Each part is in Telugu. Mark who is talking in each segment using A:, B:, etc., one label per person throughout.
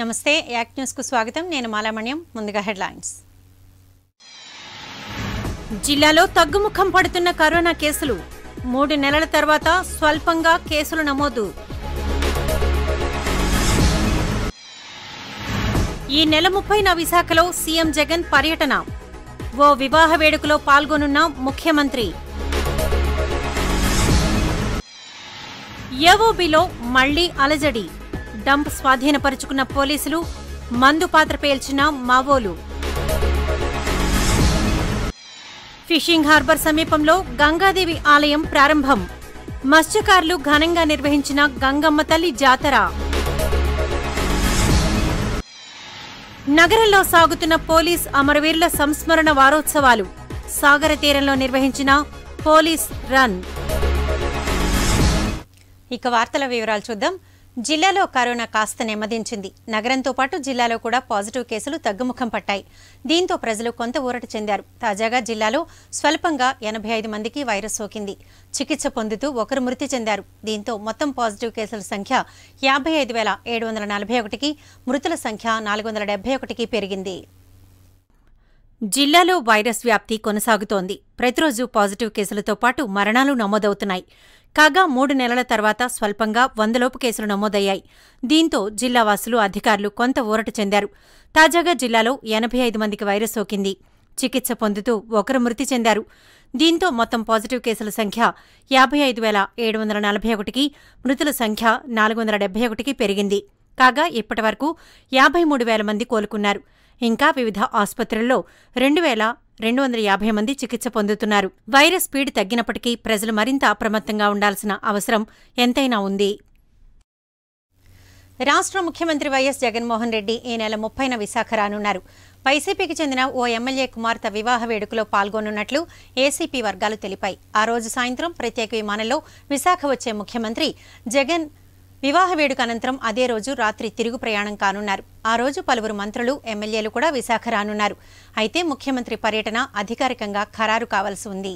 A: నమస్తే యాక్ట్ న్యూస్కు స్వాగతం నేను మాలామణ్యం ముందుగా హెడ్లైన్స్ జిల్లాలో తగ్గుముఖం పడుతున్న కరోనా కేసులు మూడు నెలల తర్వాత స్వల్పంగా కేసులు నమోదు ఈ నెల ముప్పైన విశాఖలో సీఎం జగన్ పర్యటన ఓ వివాహ వేడుకలో పాల్గొనున్న ముఖ్యమంత్రి ఏవోబిలో మళ్లీ అలజడి డంప్ స్వాధీనపరుచుకున్న పోలీసులు మందు పాత్ర పేల్చిన మావోలు ఫిషింగ్ హార్బర్ సమీపంలో గంగాదేవి ఆలయం ప్రారంభం మత్స్యకారులు ఘనంగా నిర్వహించిన గంగమ్మ తల్లి జాతర నగరంలో సాగుతున్న పోలీస్ అమరవీరుల సంస్మరణ వారోత్సవాలు సాగర తీరంలో నిర్వహించిన పోలీస్ రన్ ఇక వార్తల వివరాలు చూద్దాం జిల్లాలో కరోనా కాస్త నెమ్మదించింది నగరంతో పాటు జిల్లాలో కూడా పాజిటివ్ కేసులు తగ్గుముఖం పట్టాయి దీంతో ప్రజలు కొంత ఊరట చెందారు తాజాగా జిల్లాలో స్వల్పంగా ఎనభై ఐదు మందికి వైరస్ సోకింది చికిత్స పొందుతూ ఒకరు మృతి చెందారు దీంతో మొత్తం పాజిటివ్ కేసుల సంఖ్య యాభై ఐదు వేల ఏడు వందల నలభై ఒకటికి మృతుల సంఖ్య నాలుగు వందల డెబ్బై ఒకటికి పెరిగింది జిల్లాలో వైరస్ వ్యాప్తి కొనసాగుతోంది ప్రతిరోజు పాజిటివ్ కేసులతో పాటు మరణాలు నమోదవుతున్నాయి కాగా మూడు నెలల తర్వాత స్వల్పంగా వందలోపు కేసులు నమోదయ్యాయి దీంతో జిల్లావాసులు అధికారులు కొంత ఊరట చెందారు తాజాగా జిల్లాలో ఎనభై ఐదు మందికి వైరస్ సోకింది చికిత్స పొందుతూ ఒకరు మృతి చెందారు దీంతో మొత్తం పాజిటివ్ కేసుల సంఖ్య యాభై ఐదు వేల ఏడు వందల నలభై ఒకటికి మృతుల సంఖ్య నాలుగు వందల డెబ్బై ఒకటికి పెరిగింది కాగా ఇప్పటివరకు యాభై మూడు వేల మంది కోలుకున్నారు ఇంకా వివిధ ఆసుపత్రుల్లో రెండు వేల రెండు వందల యాభై మంది చికిత్స పొందుతున్నారు వైరస్ స్పీడ్ తగ్గినప్పటికీ ప్రజలు మరింత అప్రమత్తంగా ఉండాల్సిన అవసరం ఎంతైనా ఉంది రాష్ట్ర ముఖ్యమంత్రి వైఎస్ జగన్మోహన్ రెడ్డి ఈ నెల ముప్పైన విశాఖ రానున్నారు వైసీపీకి చెందిన ఓ ఎమ్మెల్యే కుమార్తె వివాహ వేడుకలో పాల్గొనున్నట్లు ఏసీపీ వర్గాలు తెలిపాయి ఆ రోజు సాయంత్రం ప్రత్యేక విమానంలో విశాఖ వచ్చే ముఖ్యమంత్రి జగన్ వివాహ వేడుక అనంతరం అదే రోజు రాత్రి తిరుగు ప్రయాణం కానున్నారు ఆ రోజు పలువురు మంత్రులు ఎమ్మెల్యేలు కూడా విశాఖ రానున్నారు అయితే ముఖ్యమంత్రి పర్యటన అధికారికంగా ఖరారు కావాల్సి ఉంది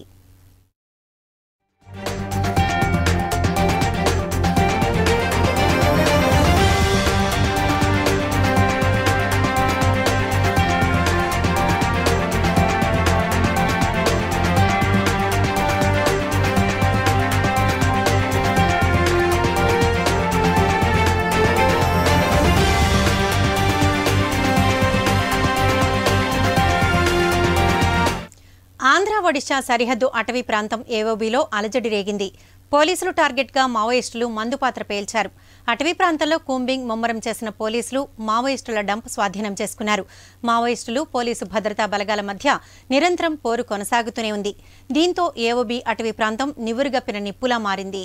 A: ఆంధ్ర ఒడిశా సరిహద్దు అటవీ ప్రాంతం ఏవోబీలో అలజడి రేగింది పోలీసులు టార్గెట్గా మావోయిస్టులు మందుపాత్ర పేల్చారు అటవీ ప్రాంతంలో కూంబింగ్ ముమ్మరం చేసిన పోలీసులు మావోయిస్టుల డంప్ స్వాధీనం చేసుకున్నారు మావోయిస్టులు పోలీసు భద్రతా బలగాల మధ్య నిరంతరం పోరు కొనసాగుతూనే ఉంది దీంతో ఏవోబీ అటవీ ప్రాంతం నివురుగప్పిన నిప్పులా మారింది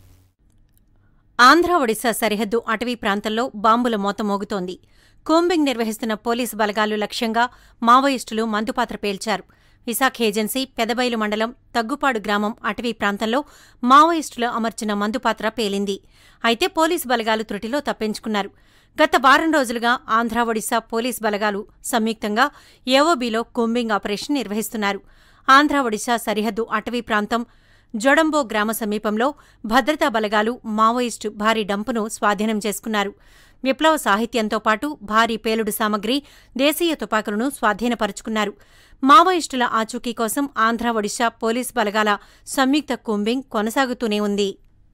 A: ఆంధ్ర ఒడిశా సరిహద్దు అటవీ ప్రాంతంలో బాంబుల మోత మోగుతోంది కూంబింగ్ నిర్వహిస్తున్న పోలీసు బలగాలు లక్ష్యంగా మావోయిస్టులు మందుపాత్ర పేల్చారు విశాఖ ఏజెన్సీ పెదబైలు మండలం తగ్గుపాడు గ్రామం అటవీ ప్రాంతంలో మావోయిస్టులు అమర్చిన మందుపాత్ర పేలింది అయితే పోలీసు బలగాలు త్రుటిలో తప్పించుకున్నారు గత వారం రోజులుగా ఆంధ్ర ఒడిశా పోలీసు బలగాలు సంయుక్తంగా ఏవోబీలో కూంబింగ్ ఆపరేషన్ నిర్వహిస్తున్నారు ఆంధ్ర ఒడిశా సరిహద్దు అటవీ ప్రాంతం జొడంబో గ్రామ సమీపంలో భద్రతా బలగాలు మావోయిస్టు భారీ డంపును స్వాధీనం చేసుకున్నారు విప్లవ సాహిత్యంతో పాటు భారీ పేలుడు సామగ్రి దేశీయ తుపాకులను స్వాధీనపరుచుకున్నారు మావోయిస్టుల ఆచూకీ కోసం ఆంధ్ర ఒడిశా పోలీసు బలగాల సంయుక్త కూంబింగ్ కొనసాగుతూనే ఉంది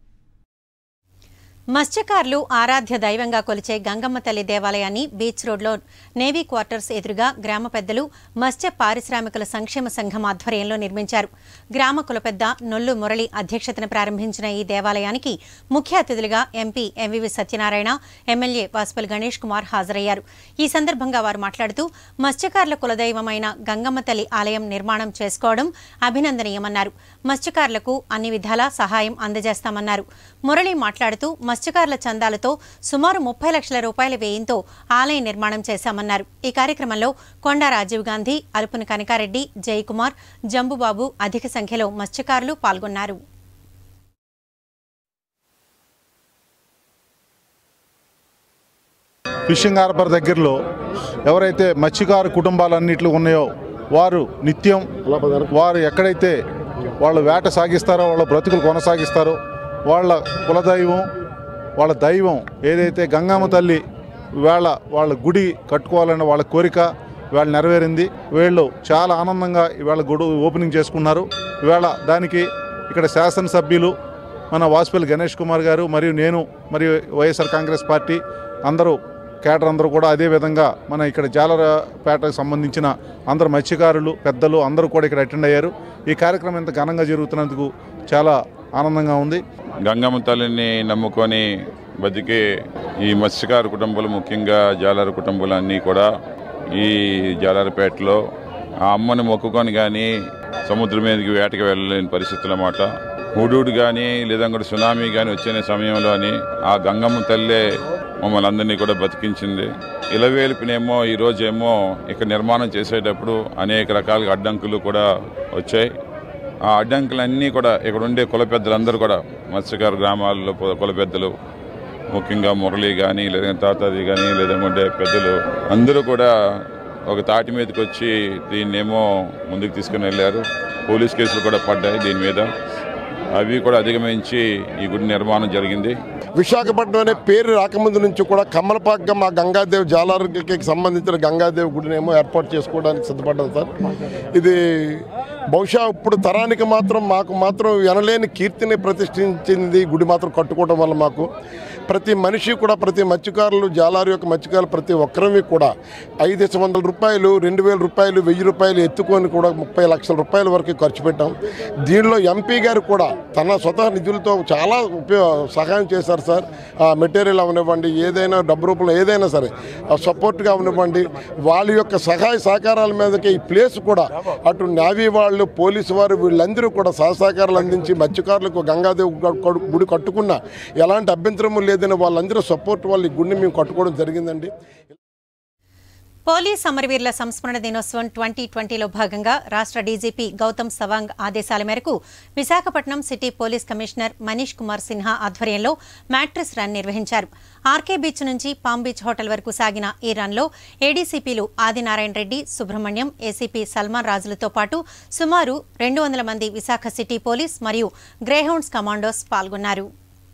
A: మత్స్యకారులు ఆరాధ్య దైవంగా కొలిచే గంగమ్మ తల్లి దేవాలయాన్ని బీచ్ రోడ్లో నేవీ క్వార్టర్స్ ఎదురుగా గ్రామ పెద్దలు మత్స్య పారిశ్రామికుల సంక్షేమ సంఘం ఆధ్వర్యంలో నిర్మించారు గ్రామ కులపెద్ద నొల్లు మురళి అధ్యక్షతన ప్రారంభించిన ఈ దేవాలయానికి ముఖ్య అతిథులుగా MP MVV Satyanarayana MLA Vasupalli Ganesh Kumar హాజరయ్యారు ఈ సందర్భంగా వారు మాట్లాడుతూ మత్స్యకారుల కులదైవమైన గంగమ్మ తల్లి ఆలయం నిర్మాణం చేసుకోవడం అభినందనీయమన్నారు మత్స్యకారులకు అన్ని విధాలా సహాయం అందజేస్తామన్నారు మురళి మాట్లాడుతూ మత్స్యకారుల చందాలతో సుమారు ముప్పై లక్షల రూపాయల వ్యయంతో ఆలయ నిర్మాణం చేశామన్నారు ఈ కార్యక్రమంలో కొండా రాజీవ్ గాంధీ అలుపున కనకారెడ్డి జయకుమార్ జంబుబాబు అధిక సంఖ్యలో మత్స్యకారులు పాల్గొన్నారు
B: ఫిషింగ్ హార్బర్ దగ్గరలో ఎవరైతే మత్స్యకారు కుటుంబాలన్నిట్లు ఉన్నాయో వారు నిత్యం వారు ఎక్కడైతే వాళ్ళు వేట సాగిస్తారో వాళ్ళ బ్రతుకులు కొనసాగిస్తారో వాళ్ళ కులదైవం వాళ్ళ దైవం ఏదైతే గంగమ్మ తల్లి ఇవాళ వాళ్ళ గుడి కట్టుకోవాలనే వాళ్ళ కోరిక ఇవాళ నెరవేరింది వీళ్ళు చాలా ఆనందంగా ఇవాళ గుడి ఓపెనింగ్ చేసుకున్నారు ఇవాళ దానికి ఇక్కడ శాసనసభ్యులు మన వాసుపల్లి గణేష్ కుమార్ గారు మరియు నేను మరియు వైఎస్ఆర్ కాంగ్రెస్ పార్టీ అందరూ కేటర్ అందరూ కూడా అదే విధంగా మన ఇక్కడ జాలరపేటకు సంబంధించిన అందరు మత్స్యకారులు పెద్దలు అందరూ కూడా ఇక్కడ అటెండ్ అయ్యారు ఈ కార్యక్రమం ఇంత ఘనంగా జరుగుతున్నందుకు చాలా ఆనందంగా ఉంది
C: గంగమ్మ తల్లిని నమ్ముకొని బతికే ఈ మత్స్యకారు కుటుంబాలు ముఖ్యంగా జాలర కుటుంబాలు అన్నీ కూడా ఈ జాలరపేటలో ఆ అమ్మని మొక్కుకొని కానీ సముద్రం మీదకి వేటకి వెళ్ళలేని పరిస్థితులు అన్నమాట హుడూడు కానీ లేదా కూడా సునామీ కానీ వచ్చిన సమయంలోని ఆ గంగమ్మ తల్లే మమ్మల్ని అందరినీ కూడా బతికించింది ఇలవేలుపునేమో ఈ రోజేమో ఇక్కడ నిర్మాణం చేసేటప్పుడు అనేక రకాల అడ్డంకులు కూడా వచ్చాయి ఆ అడ్డంకులన్నీ కూడా ఇక్కడ ఉండే కుల పెద్దలందరూ కూడా మత్స్యకారు గ్రామాల్లో పు- కుల పెద్దలు ముఖ్యంగా మురళి కానీ లేదా తాతాది కానీ లేదంటే పెద్దలు అందరూ కూడా ఒక తాటి మీదకి వచ్చి దీన్నేమో ముందుకు తీసుకుని వెళ్ళారు పోలీస్ కేసులు కూడా పడ్డాయి దీని మీద అవి కూడా అధిగమించి ఈ గుడి నిర్మాణం జరిగింది
D: విశాఖపట్నం అనే పేరు రాకముందు నుంచి కూడా కమ్మలపాకగా మా గంగాదేవి జాలార్కి సంబంధించిన గంగాదేవి గుడినేమో ఏర్పాటు చేసుకోవడానికి సిద్ధపడ్డాం సార్ ఇది బహుశా ఇప్పుడు తరానికి మాత్రం మాకు మాత్రం ఎనలేని కీర్తిని ప్రతిష్ఠించింది ఈ గుడి మాత్రం కట్టుకోవడం వల్ల మాకు ప్రతి మనిషి కూడా ప్రతి మత్స్యకారులు జాలారు యొక్క మత్స్యకారులు ప్రతి ఒక్కరివి కూడా ఐదు వందల రూపాయలు రెండు వేల రూపాయలు వెయ్యి రూపాయలు ఎత్తుకొని కూడా ముప్పై లక్షల రూపాయల వరకు ఖర్చు పెట్టాం దీనిలో ఎంపీ గారు కూడా తన స్వతహా నిధులతో చాలా ఉపయోగ సహాయం చేశారు సార్ ఆ మెటీరియల్ అవనివ్వండి ఏదైనా డబ్బు రూపంలో ఏదైనా సరే ఆ సపోర్ట్గా అవనివ్వండి వాళ్ళ యొక్క సహాయ సహకారాల మీదకి ఈ ప్లేస్ కూడా అటు నావీ వాళ్ళు పోలీసు వారు వీళ్ళందరూ కూడా సహసహకారాలు అందించి మత్స్యకారులకు గంగాదేవి గు- గు- గుడి కట్టుకున్న ఎలాంటి అభ్యంతరము లేదని వాళ్ళందరూ సపోర్ట్ వాళ్ళు ఈ గుడిని మేము కట్టుకోవడం జరిగిందండి
A: పోలీస్ అమరవీరుల సంస్మరణ దినోత్సవం ట్వంటీ ట్వంటీలో భాగంగా రాష్ట్ర డీజీపీ గౌతమ్ సవాంగ్ ఆదేశాల మేరకు Visakhapatnam city police commissioner Manish Kumar Sinha ఆధ్వర్యంలో మ్యాట్రిస్ రన్ నిర్వహించారు ఆర్కే బీచ్ నుంచి పామ్ బీచ్ హోటల్ వరకు సాగిన ఈ రన్లో ఏడీసీపీలు ఆదినారాయణ రెడ్డి సుబ్రహ్మణ్యం ఏసీపీ సల్మాన్ రాజులతో పాటు సుమారు రెండు వందల మంది విశాఖ సిటీ పోలీస్ మరియు గ్రేహౌండ్స్ కమాండోస్ పాల్గొన్నారు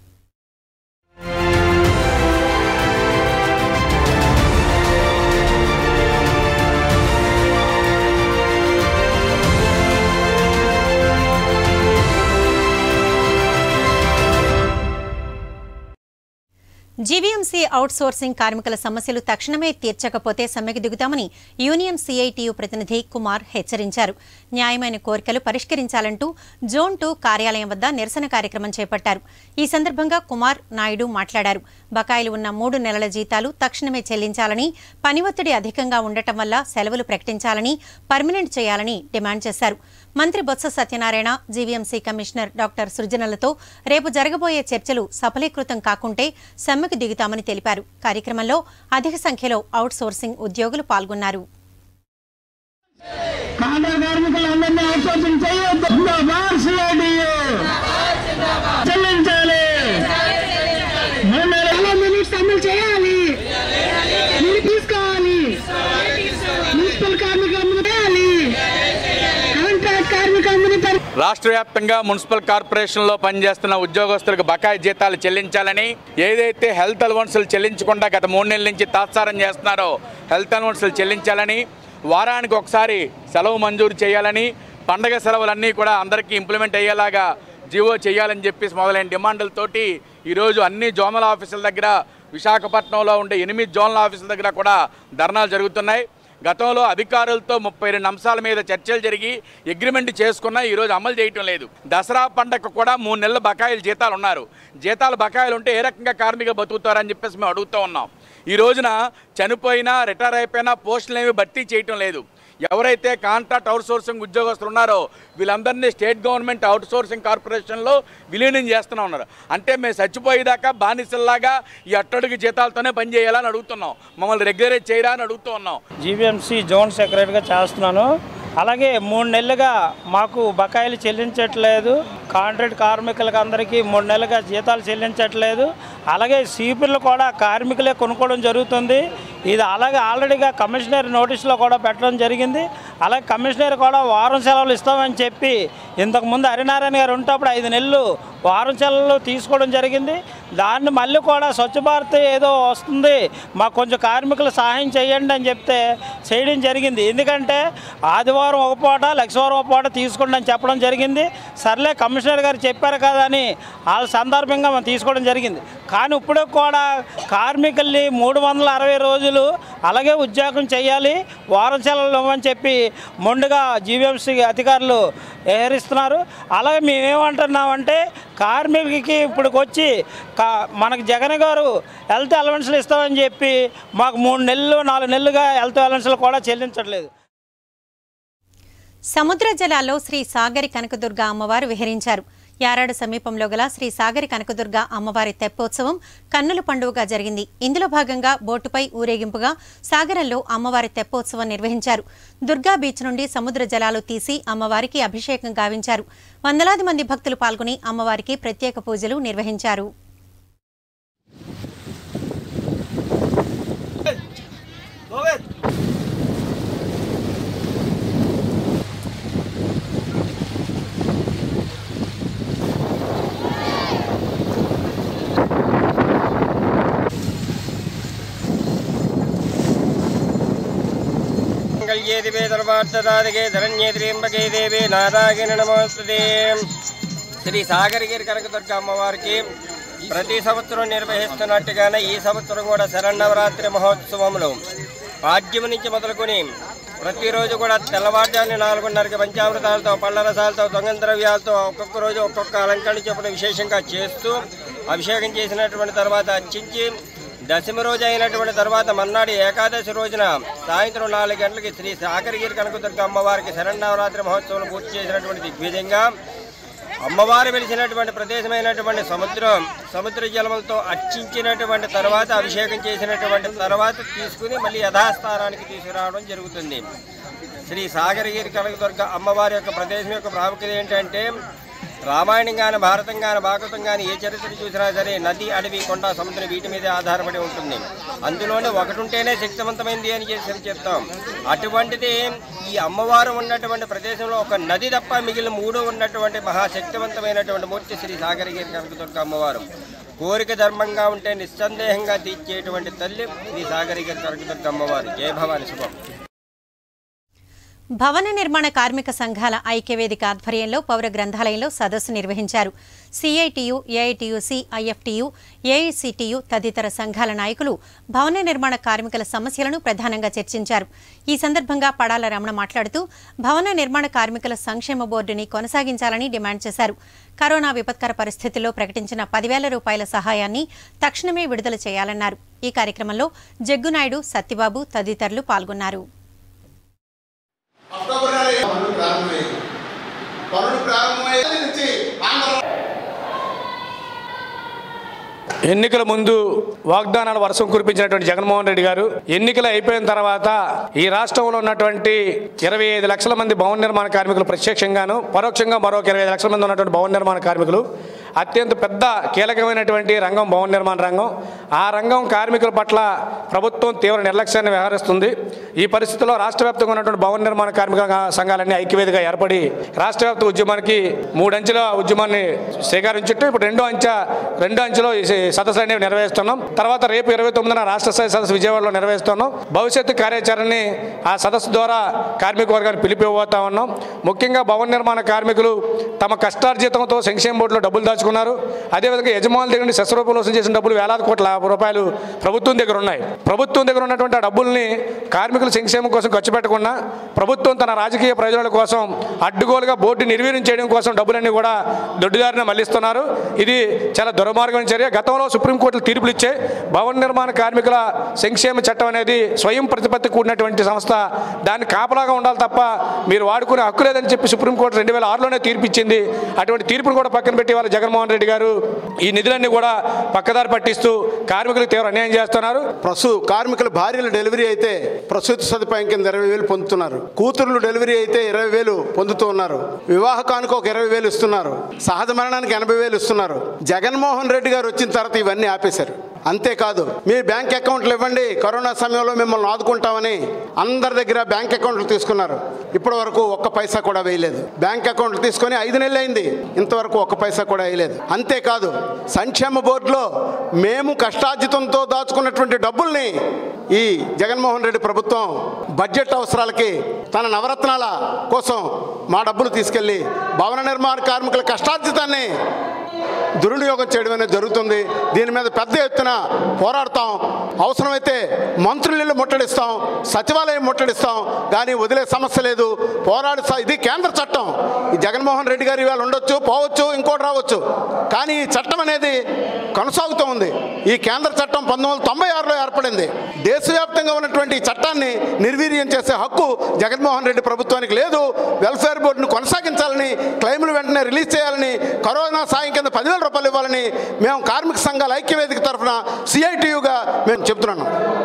A: జీవీఎంసీ అవుట్సోర్సింగ్ కార్మికుల సమస్యలు తక్షణమే తీర్చకపోతే సమ్మెకు దిగుతామని యూనియన్ సీఐటియు ప్రతినిధి కుమార్ హెచ్చరించారు న్యాయమైన కోరికలు పరిష్కరించాలంటూ జోన్ టూ కార్యాలయం వద్ద నిరసన కార్యక్రమం చేపట్టారు ఈ సందర్భంగా కుమార్ నాయుడు మాట్లాడారు బకాయిలు ఉన్న మూడు నెలల జీతాలు తక్షణమే చెల్లించాలని పని ఒత్తిడి అధికంగా ఉండటం వల్ల సెలవులు ప్రకటించాలని పర్మనెంట్ చేయాలని డిమాండ్ చేశారు మంత్రి Botsa Satyanarayana GVMC commissioner doctor సృజనలతో రేపు జరగబోయే చర్చలు సఫలీకృతం కాకుంటే సమ్మెకు దిగుతామని తెలిపారు కార్యక్రమంలో అధిక సంఖ్యలో అవుట్ సోర్సింగ్ ఉద్యోగులు పాల్గొన్నారు
E: కాంట్రా కార్మికులందరినీ అవుట్సోర్సింగ్ చేయొద్దు సిఐడియు చెల్లించాలి మూడు నెలల మినిట్స్ అమలు చేయాలి మీరు తీసుకోవాలి మున్సిపల్ కార్మికులందరూ చేయాలి కాంట్రాక్ట్ కార్మికులందరినీ పరి-
F: రాష్ట్ర వ్యాప్తంగా మున్సిపల్ కార్పొరేషన్లో పనిచేస్తున్న ఉద్యోగస్తులకు బకాయి జీతాలు చెల్లించాలని ఏదైతే హెల్త్ అలవన్సులు చెల్లించకుండా గత మూడు నెలల నుంచి తాత్సారం చేస్తున్నారో హెల్త్ అలవన్సులు చెల్లించాలని వారానికి ఒకసారి సెలవు మంజూరు చేయాలని పండగ సెలవులన్నీ కూడా అందరికీ ఇంప్లిమెంట్ అయ్యేలాగా జీవో చేయాలని చెప్పేసి మొదలైన డిమాండ్లతోటి ఈరోజు అన్ని జోనల్ ఆఫీసుల దగ్గర విశాఖపట్నంలో ఉండే ఎనిమిది జోనల్ ఆఫీసుల దగ్గర కూడా ధర్నాలు జరుగుతున్నాయి గతంలో అధికారులతో ముప్పై రెండు అంశాల మీద చర్చలు జరిగి అగ్రిమెంట్ చేసుకున్నా ఈరోజు అమలు చేయటం లేదు దసరా పండగ కూడా మూడు నెలల బకాయిలు జీతాలు ఉన్నారు జీతాలు బకాయిలు ఉంటే ఏ రకంగా కార్మికులు బతుకుతారని చెప్పేసి మేము అడుగుతూ ఉన్నాం ఈ రోజున చనిపోయినా రిటైర్ అయిపోయినా పోస్టులు ఏమి భర్తీ చేయటం లేదు ఎవరైతే కాంట్రాక్ట్ అవుట్సోర్సింగ్ ఉద్యోగస్తులు ఉన్నారో వీళ్ళందరినీ స్టేట్ గవర్నమెంట్ అవుట్సోర్సింగ్ కార్పొరేషన్లో విలీనం చేస్తూనే ఉన్నారు అంటే మేము చచ్చిపోయేదాకా బానిసల్లాగా ఈ అట్టడుగు జీతాలతోనే పనిచేయాలని అడుగుతున్నాం మమ్మల్ని రెగ్యులరైజ్ చేయరా అని అడుగుతూ ఉన్నాం
G: జీవీఎంసీ జోన్ సెక్రటరీగా చేస్తున్నాను అలాగే మూడు నెలలుగా మాకు బకాయిలు చెల్లించట్లేదు కాంట్రాక్ట్ కార్మికులకు అందరికీ మూడు నెలలుగా జీతాలు చెల్లించట్లేదు అలాగే సీపీలు కూడా కార్మికులే కొనుక్కోవడం జరుగుతుంది ఇది అలాగే ఆల్రెడీగా కమిషనర్ నోటీసులో కూడా పెట్టడం జరిగింది అలాగే కమిషనర్ కూడా వారం సెలవులు ఇస్తామని చెప్పి ఇంతకుముందు హరినారాయణ గారు ఉంటప్పుడు ఐదు నెలలు వారం సెలవులు తీసుకోవడం జరిగింది దాన్ని మళ్ళీ కూడా స్వచ్ఛ భారత్ ఏదో వస్తుంది మాకు కొంచెం కార్మికులు సహాయం చేయండి అని చెప్తే చేయడం జరిగింది ఎందుకంటే ఆదివారం ఒక పూట లక్షవారం ఒక పూట తీసుకోండి అని చెప్పడం జరిగింది సర్లే కమిషనర్ గారు చెప్పారు కదా అని వాళ్ళ సందర్భంగా మనం తీసుకోవడం జరిగింది కానీ ఇప్పుడు కూడా కార్మికుల్ని మూడు వందల అరవై రోజులు అలాగే ఉద్యోగం చేయాలి వారం సెలవులు ఇవ్వమని చెప్పి మొండుగా జీవీఎంసీ అధికారులు హెచ్చరిస్తున్నారు అలాగే మేమేమంటున్నామంటే కార్మికులకి ఇప్పుడు వచ్చి కా మనకు జగన్ గారు హెల్త్ అలవెన్స్లు ఇస్తామని చెప్పి మాకు మూడు నెలలు నాలుగు నెలలుగా హెల్త్ అలవెన్స్లు కూడా చెల్లించట్లేదు
A: సముద్ర జలాల్లో శ్రీ సాగరి కనకదుర్గ అమ్మవారు విహరించారు యారాడు సమీపంలో గల శ్రీ సాగరి కనకదుర్గ అమ్మవారి తెప్పోత్సవం కన్నుల పండుగగా జరిగింది ఇందులో భాగంగా బోటుపై ఊరేగింపుగా సాగరంలో అమ్మవారి తెప్పోత్సవం నిర్వహించారు దుర్గా బీచ్ నుండి సముద్ర జలాలు తీసి అమ్మవారికి అభిషేకం గావించారు వందలాది మంది భక్తులు పాల్గొని అమ్మవారికి ప్రత్యేక పూజలు నిర్వహించారు
H: మంగళ్యేదివే ధర్మార్థదాదిగే ధరణ్యేత్రీంబకే దేవి నారాయణ నమోస్తుతే శ్రీ సాగరగిరి కనకదుర్గ అమ్మవారికి ప్రతి సంవత్సరం నిర్వహిస్తున్నట్టుగానే ఈ సంవత్సరం కూడా శరన్నవరాత్రి మహోత్సవంలో పాడ్యం నుంచి మొదలుకొని ప్రతిరోజు కూడా తెల్లవారుజామున నాలుగున్నరకి పంచామృతాలతో పళ్ళ రసాలతో దొంగ ద్రవ్యాలతో ఒక్కొక్క రోజు ఒక్కొక్క అలంకరణ చొప్పున విశేషంగా చేస్తూ అభిషేకం చేసినటువంటి తర్వాత అర్చించి దశమి రోజు అయినటువంటి తర్వాత మన్నాడు ఏకాదశి రోజున సాయంత్రం నాలుగు గంటలకి శ్రీ సాగరగిరి కనకదుర్గ అమ్మవారికి శరన్నవరాత్రి మహోత్సవం పూర్తి చేసినటువంటి దిగ్విజయంగా అమ్మవారు వెలిసినటువంటి ప్రదేశమైనటువంటి సముద్రం సముద్ర జలములతో అర్చించినటువంటి తర్వాత అభిషేకం చేసినటువంటి తర్వాత తీసుకుని మళ్ళీ యథాస్థానానికి తీసుకురావడం జరుగుతుంది శ్రీ సాగరగిరి కనకదుర్గ అమ్మవారి యొక్క ప్రదేశం యొక్క ప్రాముఖ్యత ఏంటంటే రామాయణం కానీ భారతం కానీ భాగవతం కానీ ఏ చరిత్ర చూసినా సరే నది అడవి కొండ సముద్రం వీటి మీదే ఆధారపడి ఉంటుంది అందులోనే ఒకటి ఉంటేనే శక్తివంతమైంది అని చేసి చెప్తాం అటువంటిది ఈ అమ్మవారు ఉన్నటువంటి ప్రదేశంలో ఒక నది తప్ప మిగిలిన మూడు ఉన్నటువంటి మహాశక్తివంతమైనటువంటి మూర్తి శ్రీ సాగరగిరి కనకదుర్గ అమ్మవారు కోరిక ధర్మంగా ఉంటే నిస్సందేహంగా తీర్చేటువంటి తల్లి శ్రీ సాగరగిరి కనకదుర్గ అమ్మవారు జయ భవాని శుభం
A: భవన నిర్మాణ కార్మిక సంఘాల ఐక్యవేదిక ఆధ్వర్యంలో పౌర గ్రంథాలయంలో సదస్సు నిర్వహించారు సిఐటియు ఏఐటియుసి ఐఎఫ్టియు ఏఐసిటియు తదితర సంఘాల నాయకులు భవన నిర్మాణ కార్మికుల సమస్యలను ప్రధానంగా చర్చించారు ఈ సందర్భంగా పడాల రమణ మాట్లాడుతూ భవన నిర్మాణ కార్మికుల సంక్షేమ బోర్డుని కొనసాగించాలని డిమాండ్ చేశారు కరోనా విపత్కర పరిస్థితుల్లో ప్రకటించిన పదివేల రూపాయల సహాయాన్ని తక్షణమే విడుదల చేయాలన్నారు ఈ కార్యక్రమంలో జగ్గునాయుడు సత్యబాబు తదితరులు పాల్గొన్నారు
I: అక్టోబర్ నెల పనులు ప్రారంభమయ్యాయి పనులు ప్రారంభమయ్యే నుంచి ఆంధ్ర
G: ఎన్నికల ముందు వాగ్దానాలు వర్షం కురిపించినటువంటి జగన్మోహన్ రెడ్డి గారు ఎన్నికలు అయిపోయిన తర్వాత ఈ రాష్ట్రంలో ఉన్నటువంటి ఇరవై ఐదు లక్షల మంది భవన నిర్మాణ కార్మికులు ప్రత్యక్షంగాను పరోక్షంగా మరొక ఇరవై ఐదు లక్షల మంది ఉన్నటువంటి భవన నిర్మాణ కార్మికులు అత్యంత పెద్ద కీలకమైనటువంటి రంగం భవన నిర్మాణ రంగం ఆ రంగం కార్మికుల పట్ల ప్రభుత్వం తీవ్ర నిర్లక్ష్యాన్ని వ్యవహరిస్తుంది ఈ పరిస్థితుల్లో రాష్ట్ర వ్యాప్తంగా ఉన్నటువంటి భవన నిర్మాణ కార్మిక సంఘాలన్నీ ఐక్యవేదిగా ఏర్పడి రాష్ట్ర వ్యాప్త ఉద్యమానికి మూడంచెల ఉద్యమాన్ని శ్రీకారం చుట్టూ ఇప్పుడు రెండో అంచె రెండో అంచెలో ఈ సదస్సులు అనేవి నిర్వహిస్తున్నాం తర్వాత రేపు ఇరవై తొమ్మిదిన రాష్ట్ర స్థాయి సదస్సు విజయవాడలో నిర్వహిస్తున్నాం భవిష్యత్తు కార్యాచరణని ఆ సదస్సు ద్వారా కార్మిక వర్గాన్ని పిలిపిపోతా ఉన్నాం ముఖ్యంగా భవన నిర్మాణ కార్మికులు తమ కష్టార్జితంతో సంక్షేమ బోర్డులో డబ్బులు దాచుకున్నారు అదేవిధంగా యజమానుల దగ్గర నుండి సెస్ రూపంలో వసూలు చేసిన డబ్బులు వేలాది కోట్ల రూపాయలు ప్రభుత్వం దగ్గర ఉన్నాయి ప్రభుత్వం దగ్గర ఉన్నటువంటి ఆ డబ్బుల్ని కార్మికుల సంక్షేమం కోసం ఖర్చు పెట్టకుండా ప్రభుత్వం తన రాజకీయ ప్రయోజనాల కోసం అడ్డుగోలుగా బోర్డు నిర్వీర్యం చేయడం కోసం డబ్బులన్నీ కూడా దొడ్డిదారిన మళ్లిస్తున్నారు ఇది చాలా దుర్మార్గమైన చర్య గతంలో సుప్రీంకోర్టులు తీర్పులు ఇచ్చే భవన నిర్మాణ కార్మికుల సంక్షేమ చట్టం అనేది స్వయం ప్రతిపత్తి కూడినటువంటి సంస్థ దాన్ని కాపలాగా ఉండాలి తప్ప మీరు వాడుకునే హక్కు లేదని చెప్పి సుప్రీంకోర్టు రెండు వేల ఆరులోనే తీర్పు ఇచ్చింది అటువంటి తీర్పును కూడా పక్కన పెట్టి వాళ్ళ జగన్మోహన్ రెడ్డి గారు ఈ నిధులన్నీ కూడా పక్కదారి పట్టిస్తూ కార్మికులకు తీవ్ర అన్యాయం చేస్తున్నారు
J: ప్రసు కార్మికుల భార్యలు డెలివరీ అయితే ప్రసూతి సదుపాయం కింద ఇరవై వేలు పొందుతున్నారు కూతుర్లు డెలివరీ అయితే ఇరవై వేలు పొందుతూ ఉన్నారు వివాహ కానుక ఒక ఇరవై వేలు ఇస్తున్నారు సహజ మరణానికి ఎనభై వేలు ఇస్తున్నారు జగన్మోహన్ రెడ్డి గారు వచ్చిన తర్వాత ఇవన్నీ ఆపేశారు అంతేకాదు మీ బ్యాంక్ అకౌంట్లు ఇవ్వండి కరోనా సమయంలో మిమ్మల్ని ఆదుకుంటామని అందరి దగ్గర బ్యాంక్ అకౌంట్లు తీసుకున్నారు ఇప్పటి వరకు ఒక్క పైసా కూడా వేయలేదు బ్యాంక్ అకౌంట్లు తీసుకొని ఐదు నెలలు అయింది ఇంతవరకు ఒక్క పైసా కూడా వేయలేదు అంతేకాదు సంక్షేమ బోర్డులో మేము కష్టార్జితంతో దాచుకున్నటువంటి డబ్బుల్ని ఈ జగన్మోహన్ రెడ్డి ప్రభుత్వం బడ్జెట్ అవసరాలకి తన నవరత్నాల కోసం మా డబ్బులు తీసుకెళ్లి భవన నిర్మాణ కార్మికుల కష్టార్జితాన్ని దుర్వినియోగం చేయడం అనేది జరుగుతుంది దీని మీద పెద్ద ఎత్తున పోరాడతాం అవసరమైతే మంత్రులు ముట్టడిస్తాం సచివాలయం ముట్టడిస్తాం కానీ వదిలే సమస్య లేదు పోరాడు స- ఇది కేంద్ర చట్టం ఈ జగన్మోహన్ రెడ్డి గారు ఇవాళ ఉండొచ్చు పోవచ్చు ఇంకోటి రావచ్చు కానీ ఈ చట్టం అనేది కొనసాగుతూ ఉంది ఈ కేంద్ర చట్టం పంతొమ్మిది వందల తొంభై ఆరులో ఏర్పడింది దేశవ్యాప్తంగా ఉన్నటువంటి ఈ చట్టాన్ని నిర్వీర్యం చేసే హక్కు జగన్మోహన్ రెడ్డి ప్రభుత్వానికి లేదు వెల్ఫేర్ బోర్డును కొనసాగించాలని క్లెయిమ్లు వెంటనే రిలీజ్ చేయాలని కరోనా సాయం కింద పదివేల రూపాయలు ఇవ్వాలని మేము కార్మిక సంఘాల ఐక్యవేదిక తరఫున సిఐటియుగా మేము చెప్తున్నాను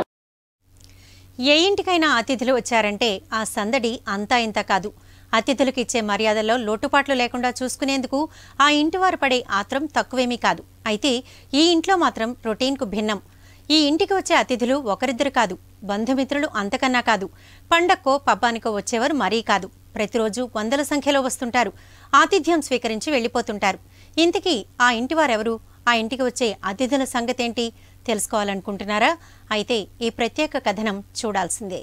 A: ఏ ఇంటికైనా అతిథులు వచ్చారంటే ఆ సందడి అంతా ఇంత కాదు అతిథులకు ఇచ్చే మర్యాదల్లో లోటుపాట్లు లేకుండా చూసుకునేందుకు ఆ ఇంటి వారు పడే ఆత్రం తక్కువేమీ కాదు అయితే ఈ ఇంట్లో మాత్రం రొటీన్కు భిన్నం ఈ ఇంటికి వచ్చే అతిథులు ఒకరిద్దరు కాదు బంధుమిత్రులు అంతకన్నా కాదు పండక్కో పబ్బానికో వచ్చేవారు మరీ కాదు ప్రతిరోజు వందల సంఖ్యలో వస్తుంటారు ఆతిథ్యం స్వీకరించి వెళ్ళిపోతుంటారు ఇంతకీ ఆ ఇంటి వారెవరు ఆ ఇంటికి వచ్చే అతిథుల సంగతేంటి తెలుసుకోవాలనుకుంటున్నారా అయితే ఈ ప్రత్యేక కథనం చూడాల్సిందే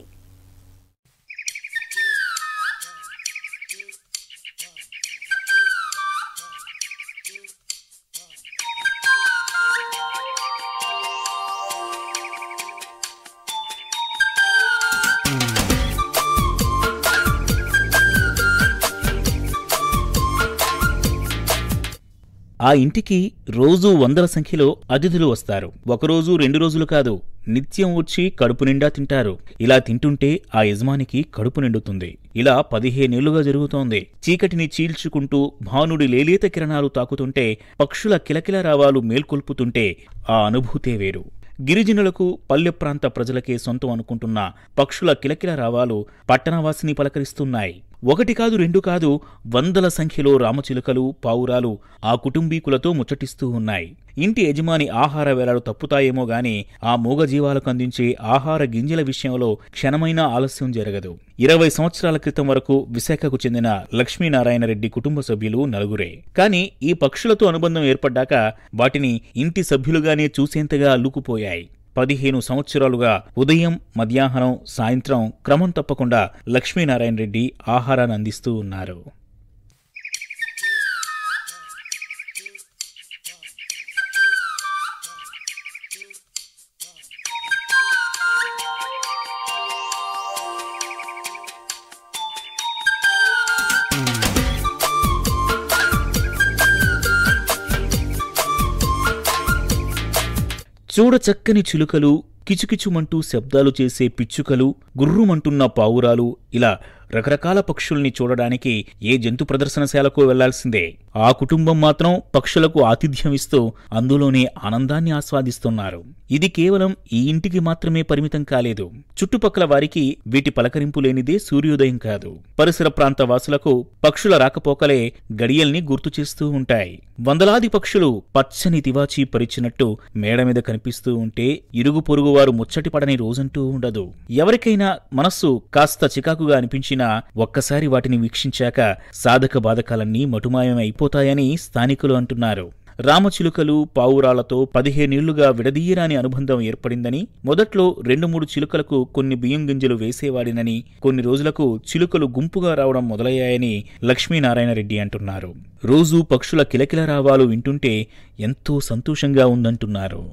K: ఆ ఇంటికి రోజూ వందల సంఖ్యలో అతిథులు వస్తారు ఒకరోజు రెండు రోజులు కాదు నిత్యం వచ్చి కడుపు నిండా తింటారు ఇలా తింటుంటే ఆ యజమానికి కడుపు నిండుతుంది ఇలా పదిహేనేళ్లుగా జరుగుతోంది చీకటిని చీల్చుకుంటూ భానుడి లేలేత కిరణాలు తాకుతుంటే పక్షుల కిలకిల రావాలు మేల్కొల్పుతుంటే ఆ అనుభూతే వేరు గిరిజనులకు పల్లె ప్రాంత ప్రజలకే సొంతం అనుకుంటున్న పక్షుల కిలకిల రావాలు పట్టణవాసిని పలకరిస్తున్నాయి ఒకటి కాదు రెండు కాదు వందల సంఖ్యలో రామచిలుకలు పావురాలు ఆ కుటుంబీకులతో ముచ్చటిస్తూ ఉన్నాయి ఇంటి యజమాని ఆహార వేళలు తప్పుతాయేమో గాని ఆ మూగజీవాలకు అందించే ఆహార గింజల విషయంలో క్షణమైనా ఆలస్యం జరగదు ఇరవై సంవత్సరాల క్రితం వరకు విశాఖకు చెందిన లక్ష్మీనారాయణరెడ్డి కుటుంబ సభ్యులు నలుగురే కానీ ఈ పక్షులతో అనుబంధం ఏర్పడ్డాక వాటిని ఇంటి సభ్యులుగానే చూసేంతగా అల్లుకుపోయాయి పదిహేను సంవత్సరాలుగా ఉదయం మధ్యాహ్నం సాయంత్రం క్రమం తప్పకుండా లక్ష్మీనారాయణ రెడ్డి ఆహారాన్ని అందిస్తూ ఉన్నారు చూడచక్కని చిలుకలు కిచుకిచుమంటూ శబ్దాలు చేసే పిచ్చుకలు గుర్రుమంటున్న పావురాలు ఇలా రకరకాల పక్షుల్ని చూడడానికి ఏ జంతు ప్రదర్శనశాలకు వెళ్లాల్సిందే ఆ కుటుంబం మాత్రం పక్షులకు ఆతిథ్యం ఇస్తూ అందులోనే ఆనందాన్ని ఆస్వాదిస్తున్నారు ఇది కేవలం ఈ ఇంటికి మాత్రమే పరిమితం కాలేదు చుట్టుపక్కల వారికి వీటి పలకరింపు లేనిదే సూర్యోదయం కాదు పరిసర ప్రాంత వాసులకు పక్షుల రాకపోకలే గడియల్ని గుర్తు చేస్తూ ఉంటాయి వందలాది పక్షులు పచ్చని తివాచీ పరిచినట్టు మేడ మీద కనిపిస్తూ ఉంటే ఇరుగు పొరుగు వారు ముచ్చటిపడని రోజంటూ ఉండదు ఎవరికైనా మనస్సు కాస్త చికాకుగా అనిపించినా ఒక్కసారి వాటిని వీక్షించాక సాధక బాధకాలన్నీ మటుమాయం అయిపోతాయని స్థానికులు అంటున్నారు రామచిలుకలు పావురాలతో పదిహేనేళ్లుగా విడదీయరాని అనుబంధం ఏర్పడిందని మొదట్లో రెండు మూడు చిలుకలకు కొన్ని బియ్యం గింజలు వేసేవాడినని కొన్ని రోజులకు చిలుకలు గుంపుగా రావడం మొదలయ్యాయని లక్ష్మీనారాయణరెడ్డి అంటున్నారు రోజూ పక్షుల కిలకిల రావాలు వింటుంటే ఎంతో సంతోషంగా ఉందంటున్నారు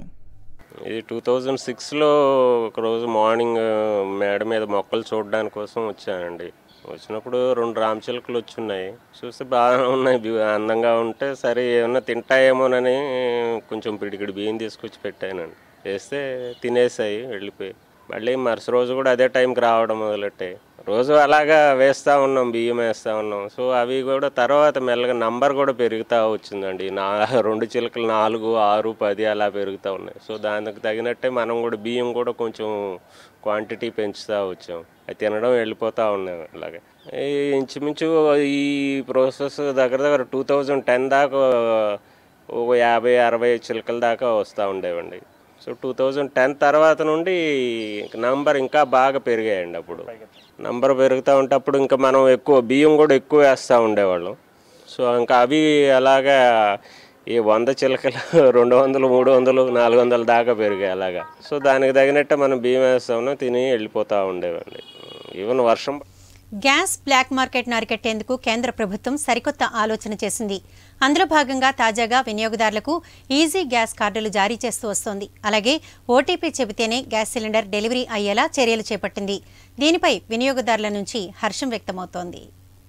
L: ఇది టూ థౌజండ్ సిక్స్లో ఒకరోజు మార్నింగ్ మేడ మీద మొక్కలు చూడడానికి కోసం వచ్చానండి వచ్చినప్పుడు రెండు రామచిలుకలు వచ్చున్నాయి చూస్తే బాగానే ఉన్నాయి బ్యూ- అందంగా ఉంటే సరే ఏమన్నా తింటాయేమోనని కొంచెం పిడికిడి బియ్యం తీసుకొచ్చి పెట్టానండి వేస్తే తినేసాయి వెళ్ళిపోయి మళ్ళీ మరుసటి రోజు కూడా అదే టైంకి రావడం మొదలెట్టాయి రోజు అలాగా వేస్తూ ఉన్నాం బియ్యం వేస్తూ ఉన్నాం సో అవి కూడా తర్వాత మెల్లగా నంబర్ కూడా పెరుగుతూ వచ్చిందండి నా రెండు చిలుకలు నాలుగు ఆరు పది అలా పెరుగుతూ ఉన్నాయి సో దానికి తగినట్టే మనం కూడా బియ్యం కూడా కొంచెం క్వాంటిటీ పెంచుతూ వచ్చాం అది తినడం వెళ్ళిపోతూ ఉన్నాయి అలాగే ఈ ఇంచుమించు ఈ ప్రాసెస్ దగ్గర దగ్గర టూ థౌజండ్ టెన్ దాకా ఒక యాభై అరవై చిలుకల దాకా వస్తూ ఉండేవండి సో టూ థౌజండ్ టెన్ తర్వాత నుండి నంబర్ ఇంకా బాగా పెరిగాయండి అప్పుడు నంబర్ పెరుగుతూ ఉంటే అప్పుడు ఇంకా మనం ఎక్కువ బియ్యం కూడా ఎక్కువ వేస్తూ ఉండేవాళ్ళం సో ఇంకా అవి అలాగా ఈ వంద చిలకలు రెండు వందలు మూడు వందలు నాలుగు వందల దాకా పెరిగాయి అలాగా సో దానికి తగినట్టే మనం బియ్యం వేస్తామో తిని వెళ్ళిపోతూ ఉండేవండి ఈవెన్ వర్షం
A: గ్యాస్ బ్లాక్ మార్కెట్ను అరికట్టేందుకు కేంద్ర ప్రభుత్వం సరికొత్త ఆలోచన చేసింది అందులో భాగంగా తాజాగా వినియోగదారులకు ఈజీ గ్యాస్ కార్డులు జారీ చేస్తూ వస్తోంది అలాగే ఓటీపీ చెబితేనే గ్యాస్ సిలిండర్ డెలివరీ అయ్యేలా చర్యలు చేపట్టింది దీనిపై వినియోగదారుల నుంచి హర్షం వ్యక్తమవుతోంది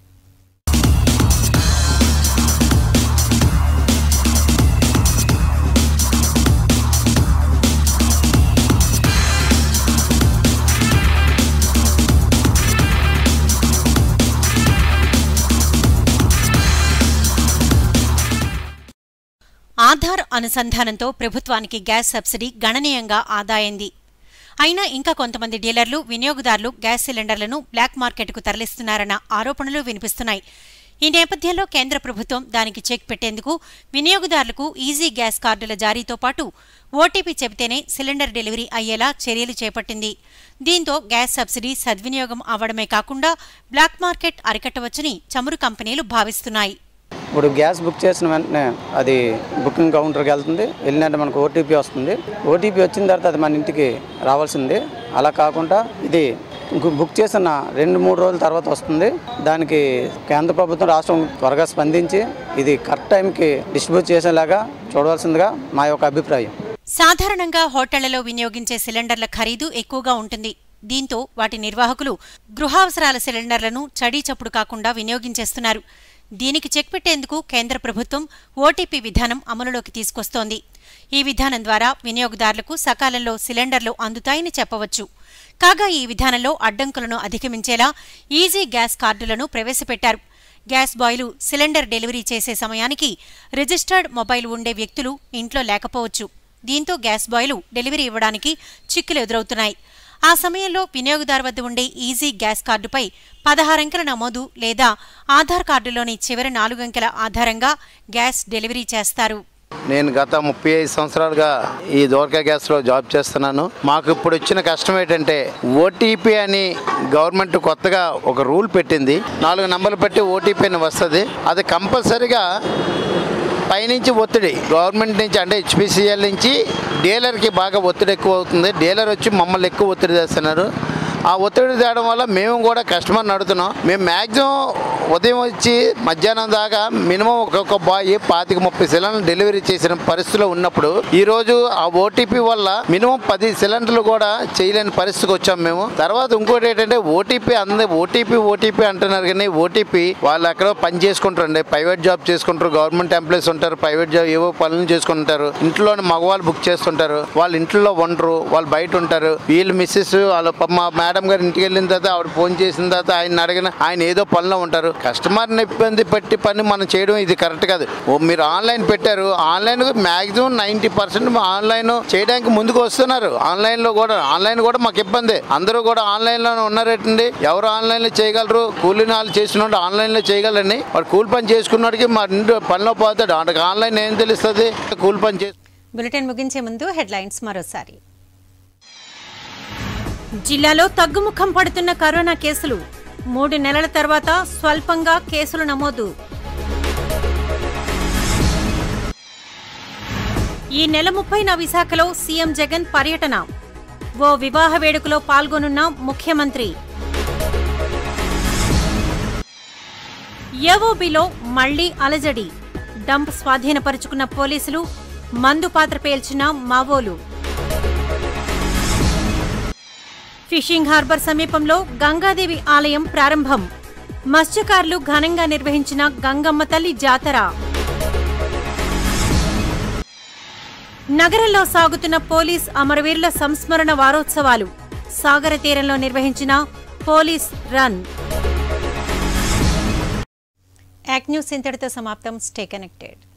A: ఆధార్ అనుసంధానంతో ప్రభుత్వానికి గ్యాస్ సబ్సిడీ గణనీయంగా ఆదాయింది అయినా ఇంకా కొంతమంది డీలర్లు వినియోగదారులు గ్యాస్ సిలిండర్లను బ్లాక్ మార్కెట్కు తరలిస్తున్నారన్న ఆరోపణలు వినిపిస్తున్నాయి ఈ నేపథ్యంలో కేంద్ర ప్రభుత్వం దానికి చెక్ పెట్టేందుకు వినియోగదారులకు ఈజీ గ్యాస్ కార్డుల జారీతో పాటు ఓటీపీ చెబితేనే సిలిండర్ డెలివరీ అయ్యేలా చర్యలు చేపట్టింది దీంతో గ్యాస్ సబ్సిడీ సద్వినియోగం అవడమే కాకుండా బ్లాక్ మార్కెట్ అరికట్టవచ్చని చమురు కంపెనీలు భావిస్తున్నాయి
M: ఇప్పుడు గ్యాస్ బుక్ చేసిన వెంటనే అది బుకింగ్ కౌంటర్కి వెళ్తుంది వెళ్ళినట్టు మనకు ఓటీపీ వస్తుంది ఓటీపీ వచ్చిన తర్వాత అది మన ఇంటికి రావాల్సింది అలా కాకుండా ఇది గు- బుక్ చేసిన రెండు మూడు రోజుల తర్వాత వస్తుంది దానికి కేంద్ర ప్రభుత్వం రాష్ట్రం త్వరగా స్పందించి ఇది కరెక్ట్ టైంకి డిస్ట్రిబ్యూట్ చేసేలాగా చూడవలసిందిగా మా యొక్క అభిప్రాయం
A: సాధారణంగా హోటళ్లలో వినియోగించే సిలిండర్ల ఖరీదు ఎక్కువగా ఉంటుంది దీంతో వాటి నిర్వాహకులు గృహావసరాల సిలిండర్లను చడీ చప్పుడు కాకుండా వినియోగించేస్తున్నారు దీనికి చెక్ పెట్టేందుకు కేంద్ర ప్రభుత్వం ఓటీపీ విధానం అమలులోకి తీసుకొస్తోంది ఈ విధానం ద్వారా వినియోగదారులకు సకాలంలో సిలిండర్లు అందుతాయని చెప్పవచ్చు కాగా ఈ విధానంలో అడ్డంకులను అధిగమించేలా ఈజీ గ్యాస్ కార్డులను ప్రవేశపెట్టారు గ్యాస్ బాయ్లు సిలిండర్ డెలివరీ చేసే సమయానికి రిజిస్టర్డ్ మొబైల్ ఉండే వ్యక్తులు ఇంట్లో లేకపోవచ్చు దీంతో గ్యాస్ బాయ్లు డెలివరీ ఇవ్వడానికి చిక్కులు ఎదురవుతున్నాయి ఆ సమయంలో వినియోగదారు వద్ద ఉండే ఈజీ గ్యాస్ కార్డుపై పదహారంకెల నమోదు లేదా ఆధార్ కార్డులోని చివరి నాలుగంకెల ఆధారంగా గ్యాస్ డెలివరీ చేస్తారు
N: నేను గత ముప్పై ఐదు సంవత్సరాలుగా ఈ దోర్కా గ్యాస్లో జాబ్ చేస్తున్నాను మాకు ఇప్పుడు వచ్చిన కష్టం ఏంటంటే ఓటీపీ అని గవర్నమెంట్ కొత్తగా ఒక రూల్ పెట్టింది నాలుగు నంబర్లు పెట్టి ఓటీపీ అని వస్తుంది అది కంపల్సరీగా పైనుంచి ఒత్తిడి గవర్నమెంట్ నుంచి అంటే హెచ్పిసిఎల్ నుంచి డీలర్కి బాగా ఒత్తిడి ఎక్కువ అవుతుంది డీలర్ వచ్చి మమ్మల్ని ఎక్కువ ఒత్తిడి చేస్తున్నారు ఆ ఒత్తిడి తేవడం వల్ల మేము కూడా కస్టమర్ నడుతున్నాం మేము మ్యాక్సిమం ఉదయం వచ్చి మధ్యాహ్నం దాకా మినిమం ఒక్కొక్క బాయ్ పాతిక ముప్పై సిలిండర్లు డెలివరీ చేసిన పరిస్థితిలో ఉన్నప్పుడు ఈ రోజు ఆ ఓటీపీ వల్ల మినిమం పది సిలిండర్లు కూడా చేయలేని పరిస్థితికి వచ్చాం మేము తర్వాత ఇంకోటి ఏంటంటే ఓటీపీ అందరి ఓటీపీ ఓటీపీ అంటున్నారు కానీ ఓటీపీ వాళ్ళు ఎక్కడో పని చేసుకుంటారండి ప్రైవేట్ జాబ్ చేసుకుంటారు గవర్నమెంట్ ఎంప్లాయీస్ ఉంటారు ప్రైవేట్ జాబ్ ఏవో పనులు చేసుకుంటారు ఇంట్లోనే మగవాళ్ళు బుక్ చేస్తుంటారు వాళ్ళ ఇంట్లో ఉండరు వాళ్ళు బయట ఉంటారు వీళ్ళు మిస్సెస్ వాళ్ళ ప- మా మేడం గారు ఇంటికి వెళ్ళిన తర్వాత ఆవిడ ఫోన్ చేసిన తర్వాత ఆయన అడిగిన ఆయన ఏదో పనిలో ఉంటారు కస్టమర్ని ఇబ్బంది పెట్టి పని మనం చేయడం ఇది కరెక్ట్ కాదు ఓ మీరు ఆన్లైన్ పెట్టారు online maximum ninety percent online చేయడానికి ముందుకు వస్తున్నారు ఆన్లైన్ లో కూడా ఆన్లైన్ కూడా మాకు ఇబ్బంది అందరూ కూడా ఆన్లైన్ లో ఉన్నారేటండి ఎవరు ఆన్లైన్ లో చేయగలరు కూలీ నాలు చేసినోడు ఆన్లైన్ లో చేయగలరని వాడు కూలి పని చేసుకున్నాడికి మా ఇంటి పనిలో పోతాడు వాడికి ఆన్లైన్ ఏం తెలుస్తుంది కూలి పని చేసి
A: బులెటిన్ ముగించే ముందు హెడ్లైన్స్ మరోసారి జిల్లాలో తగ్గుముఖం పడుతున్న కరోనా కేసులు మూడు నెలల తర్వాత స్వల్పంగా కేసులు నమోదు ఈ నెల ముప్పైన విశాఖలో సీఎం జగన్ పర్యటన ఓ వివాహ వేడుకలో పాల్గొనున్న ముఖ్యమంత్రి ఏవోబిలో మళ్లీ అలజడి డంప్ స్వాధీనపరుచుకున్న పోలీసులు మందు పాత్ర పేల్చిన మావోలు ఫిషింగ్ హార్బర్ సమీపంలో గంగాదేవి ఆలయం ప్రారంభం మత్స్యకారులు ఘనంగా నిర్వహించిన గంగమ్మ తల్లి జాతర నగరంలో సాగుతున్న పోలీస్ అమరవీరుల సంస్మరణ వారోత్సవాలు సాగర తీరంలో నిర్వహించిన పోలీస్ రన్ యాక్ న్యూస్ ఇంతటితో సమాప్తం స్టే కనెక్టెడ్